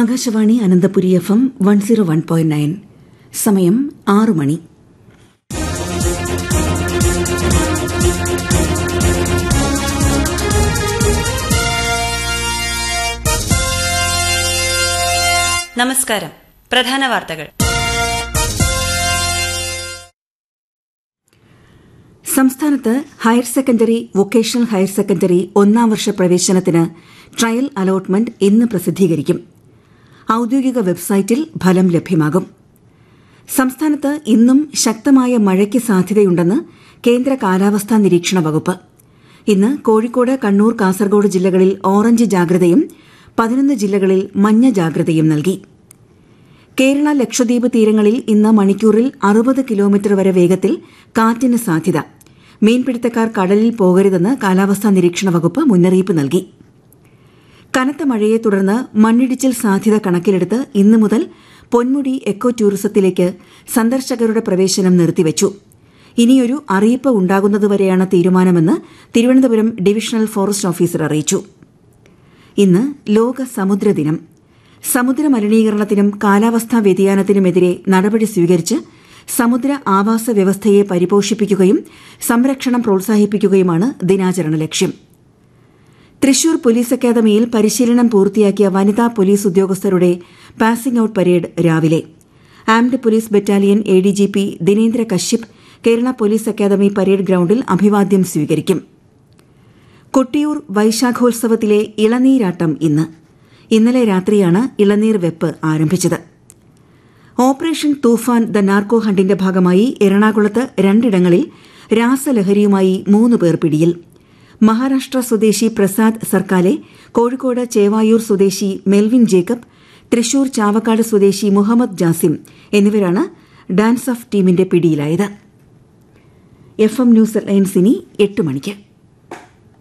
Akashvani Ananthapuri F M one zero one point nine സമയം ആറു മണി നമസ്കാരം പ്രധാന വാർത്തകൾ സംസ്ഥാനത്ത് higher secondary vocational higher secondary ഒന്നാം വർഷ പ്രവേശനത്തിന് ട്രയൽ അലോട്ട്മെന്റ് ഇന്ന് പ്രസിദ്ധീകരിക്കും ഔദ്യോഗിക വെബ്സൈറ്റിൽ ഫലം ലഭ്യമാകും സംസ്ഥാനത്ത് ഇന്നും ശക്തമായ മഴയ്ക്ക് സാധ്യതയുണ്ടെന്ന് കേന്ദ്ര കാലാവസ്ഥാ നിരീക്ഷണ വകുപ്പ് ഇന്ന് കോഴിക്കോട് കണ്ണൂർ കാസർഗോഡ് ജില്ലകളിൽ ഓറഞ്ച് ജാഗ്രതയും പതിനൊന്ന് ജില്ലകളിൽ മഞ്ഞ ജാഗ്രതയും നൽകി കേരള ലക്ഷദ്വീപ് തീരങ്ങളിൽ ഇന്ന് മണിക്കൂറിൽ അറുപത് കിലോമീറ്റർ വരെ വേഗത്തിൽ കാറ്റിന് സാധ്യത മീൻപിടുത്തക്കാർ കടലിൽ പോകരുതെന്ന് കാലാവസ്ഥാ നിരീക്ഷണ വകുപ്പ് മുന്നറിയിപ്പ് നൽകി കനത്ത മഴയെ തുടർന്ന് മണ്ണിടിച്ചിൽ സാധ്യത കണക്കിലെടുത്ത് ഇന്നു മുതൽ പൊന്മുടി എക്കോ ടൂറിസത്തിലേക്ക് സന്ദർശകരുടെ പ്രവേശനം നിർത്തിവച്ചു ഇനിയൊരു അറിയിപ്പ് ഉണ്ടാകുന്നതുവരെയാണ് തീരുമാനമെന്ന് തിരുവനന്തപുരം ഡിവിഷണൽ ഫോറസ്റ്റ് ഓഫീസർ അറിയിച്ചു ഇന്ന് ലോക സമുദ്ര ദിനം സമുദ്ര മലിനീകരണത്തിനും കാലാവസ്ഥാ വ്യതിയാനത്തിനുമെതിരെ നടപടി സ്വീകരിച്ച് സമുദ്ര ആവാസ വ്യവസ്ഥയെ പരിപോഷിപ്പിക്കുകയും സംരക്ഷണം പ്രോത്സാഹിപ്പിക്കുകയുമാണ് ദിനാചരണ ലക്ഷ്യം തൃശൂർ പോലീസ് അക്കാദമിയിൽ പരിശീലനം പൂർത്തിയാക്കിയ വനിതാ പോലീസ് ഉദ്യോഗസ്ഥരുടെ പാസിംഗ് ഔട്ട് പരേഡ് രാവിലെ armed police battalion ADGP Dinendra Kashyap Kerala police academy parade ഗ്രൌണ്ടിൽ അഭിവാദ്യം സ്വീകരിക്കും കൊട്ടിയൂർ വൈശാഖോത്സവത്തിലെ ഇളനീരാട്ടം ഇന്ന് ഇന്നലെ രാത്രിയാണ് ഇളനീർ വെപ്പ് ആരംഭിച്ചത് ഓപ്പറേഷൻ തൂഫാൻ ദ നാർക്കോ ഹണ്ടിന്റെ ഭാഗമായി എറണാകുളത്ത് രണ്ടിടങ്ങളിൽ രാസലഹരിയുമായി മൂന്ന് പേർ പിടിയിൽ മഹാരാഷ്ട്ര സ്വദേശി പ്രസാദ് സർക്കാലെ കോഴിക്കോട് ചേവായൂർ സ്വദേശി മെൽവിൻ ജേക്കബ് തൃശൂർ ചാവക്കാട് സ്വദേശി മുഹമ്മദ് ജാസിം എന്നിവരാണ് ഡാൻസ് ഓഫ് ടീമിന്റെ പിടിയിലായത് എഫ് എം ന്യൂസ് ലൈൻസ് ഇനി എട്ട് മണിക്ക്